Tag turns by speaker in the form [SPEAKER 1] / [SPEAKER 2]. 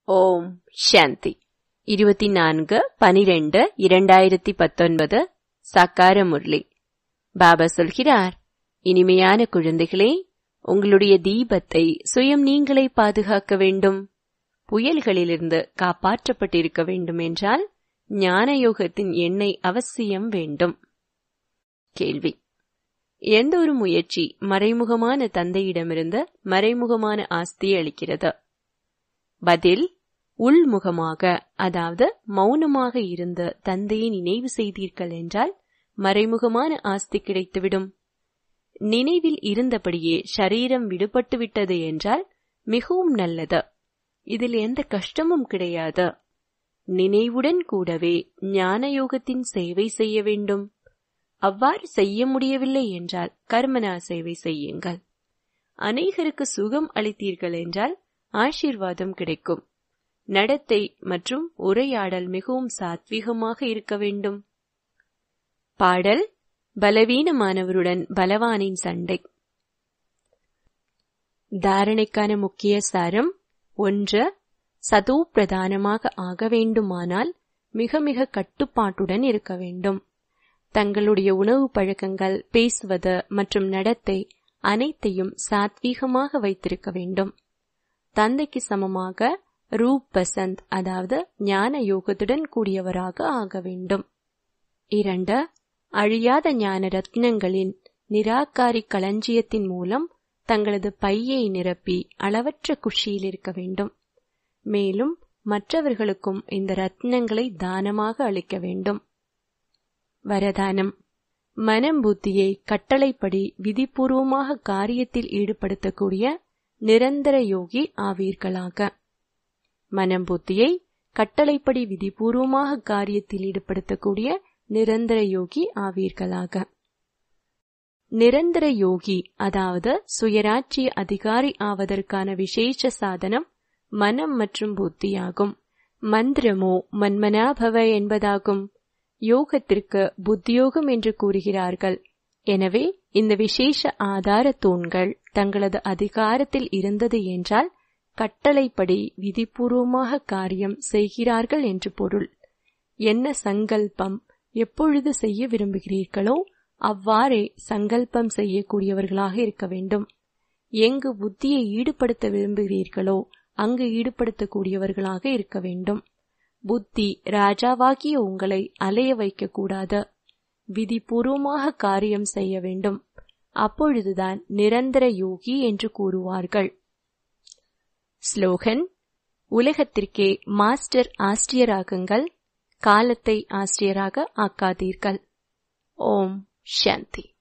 [SPEAKER 1] ஓம் சாந்தி இருபத்தி நான்கு பனிரெண்டு இரண்டாயிரத்தி பத்தொன்பது சக்கார முரளி பாபா சொல்கிறார் இனிமையான குழந்தைகளே உங்களுடைய தீபத்தை சுயம் நீங்களே பாதுகாக்க வேண்டும் புயல்களிலிருந்து காப்பாற்றப்பட்டிருக்க வேண்டும் என்றால் ஞான யோகத்தின் எண்ணெய் அவசியம் வேண்டும் கேள்வி எந்த ஒரு முயற்சி மறைமுகமான தந்தையிடமிருந்து மறைமுகமான ஆஸ்தியை அளிக்கிறது பதில் உள்முகமாக அதாவது மௌனமாக இருந்த தந்தையை நினைவு செய்தீர்கள் என்றால் மறைமுகமான ஆஸ்தி கிடைத்துவிடும் நினைவில் இருந்தபடியே சரீரம் விடுபட்டு விட்டது என்றால் மிகவும் நல்லது இதில் எந்த கஷ்டமும் கிடையாது நினைவுடன் கூடவே ஞான யோகத்தின் சேவை செய்ய வேண்டும் அவ்வாறு செய்ய முடியவில்லை என்றால் கர்மனா சேவை செய்யுங்கள் அநேகருக்கு சுகம் அளித்தீர்கள் என்றால் ஆசீர்வாதம் கிடைக்கும் நடத்தை மற்றும் உரையாடல் மிகவும் சாத்வீகமாக இருக்க வேண்டும் பாடல் பலவீனமானவருடன் பலவானின் சண்டை தாரணைக்கான முக்கிய சாரம் ஒன்று சதோ பிரதானமாக ஆக வேண்டுமானால் மிக மிக கட்டுப்பாட்டுடன் இருக்க வேண்டும் தங்களுடைய உணவு பழக்கங்கள் பேசுவது மற்றும் நடத்தை அனைத்தையும் சாத்வீகமாக வைத்திருக்க வேண்டும் தந்தைக்கு சமமாக ரூப் பசந்த் அதாவது ஞான யோகத்துடன் கூடியவராக ஆக வேண்டும் இரண்டு அழியாத ஞான ரத்னங்களின் நிராகாரி களஞ்சியத்தின் மூலம் தங்களது பையை நிரப்பி அளவற்ற குஷியில் இருக்க வேண்டும் மேலும் மற்றவர்களுக்கும் இந்த ரத்னங்களை தானமாக அளிக்க வேண்டும் வரதானம் மனம் புத்தியை கட்டளைப்படி விதிபூர்வமாக காரியத்தில் ஈடுபடுத்தக்கூடிய நிரந்தர யோகி ஆவீர்களாக மனம் புத்தியை கட்டளைப்படி விதிபூர்வமாக காரியத்தில் ஈடுபடுத்தக்கூடிய நிரந்தர யோகி ஆவீர்களாக நிரந்தர யோகி அதாவது சுயராட்சிய அதிகாரி ஆவதற்கான விசேஷ சாதனம் மனம் மற்றும் புத்தியாகும் மந்திரமோ மன்மனாபவ என்பதாகும் யோகத்திற்கு புத்தியோகம் என்று கூறுகிறார்கள் எனவே இந்த விசேஷ ஆதார தூண்கள் தங்களது அதிகாரத்தில் இருந்தது என்றால் கட்டளைப்படி விதிபூர்வமாக காரியம் செய்கிறார்கள் என்று பொருள் என்ன சங்கல்பம் எப்பொழுது செய்ய விரும்புகிறீர்களோ அவ்வாறே சங்கல்பம் செய்யக்கூடியவர்களாக இருக்க வேண்டும் எங்கு புத்தியை ஈடுபடுத்த விரும்புகிறீர்களோ அங்கு ஈடுபடுத்தக்கூடியவர்களாக இருக்க வேண்டும் புத்தி ராஜாவாகிய உங்களை அலைய வைக்கக்கூடாது விதிபூர்வமாக காரியம் செய்ய வேண்டும் அப்பொழுதுதான் நிரந்தர யோகி என்று கூறுவார்கள் ஸ்லோகன் உலகத்திற்கே மாஸ்டர் ஆஸ்திரியராகுங்கள் காலத்தை ஆஸ்திரியராக ஆக்காதீர்கள் ஓம் சாந்தி